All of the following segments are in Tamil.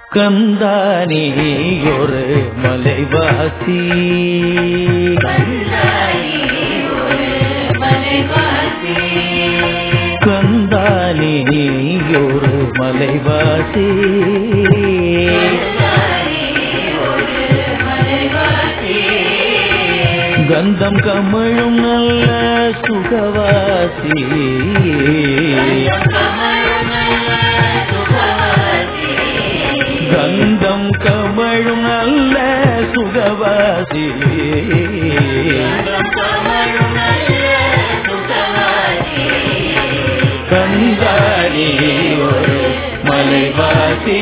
கந்தானி ஒரு மலைவாசி கந்தானி ஒரு மலைவாசி கந்தம் கமழும் நல்ல சுகவாசி கந்தம் கமழும் நல்ல சுகவாசி கந்தாரி ஒரு மலைவாசி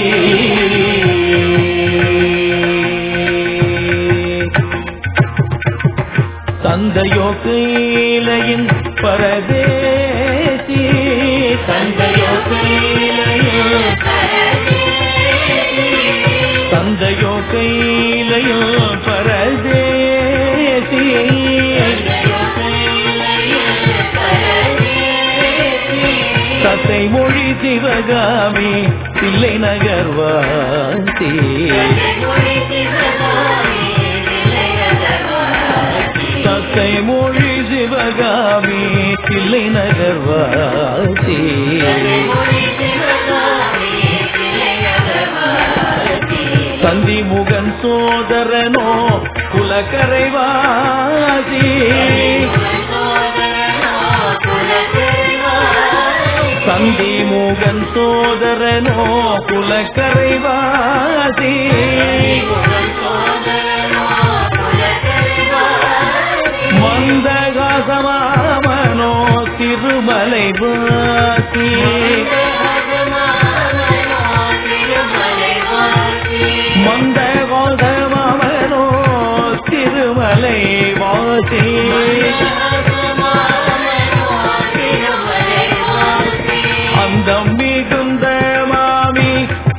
தந்தையோ கையிலையின் பரதேசி தந்தையோ கையிலையும் தந்தையோ கையிலையும் பரதேசி தத்தை மொழி சிவகாமி பிள்ளை நகர்வாசி தத்தை மொழி சிவகாமி பிள்ளை நகர்வாசி தந்தி முகன் சோதரனோ குலக்கரைவாசி தந்தி முகன் சோதரனோ குலக்கரைவாசி மந்தகாசமாமனோ திருமலை வாசி மந்தகோதமாமனோ திருமலை வாசி அந்த மிகுந்த மாமி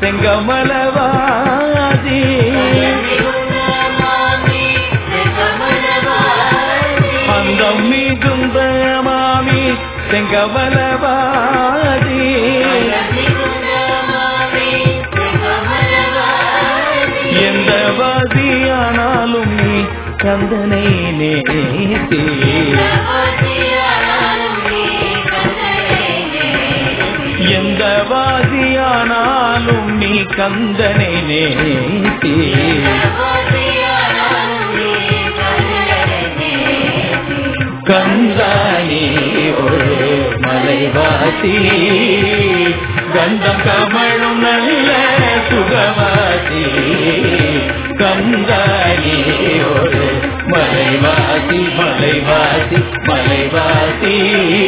செங்கமலவாதி அந்த மிகுந்த மாமி செங்கமலவாதி எந்த வாதியானாலும் நீ கந்தனை நேசி எந்த வாதியானாலும் நீ கந்தனை நேசி கந்தானி ஒரு மலைவாசி கந்தம் கமழும் நல்ல சுகவாசி கந்தானி ஒரு மலைவாசி மலைவாசி மலைவாசி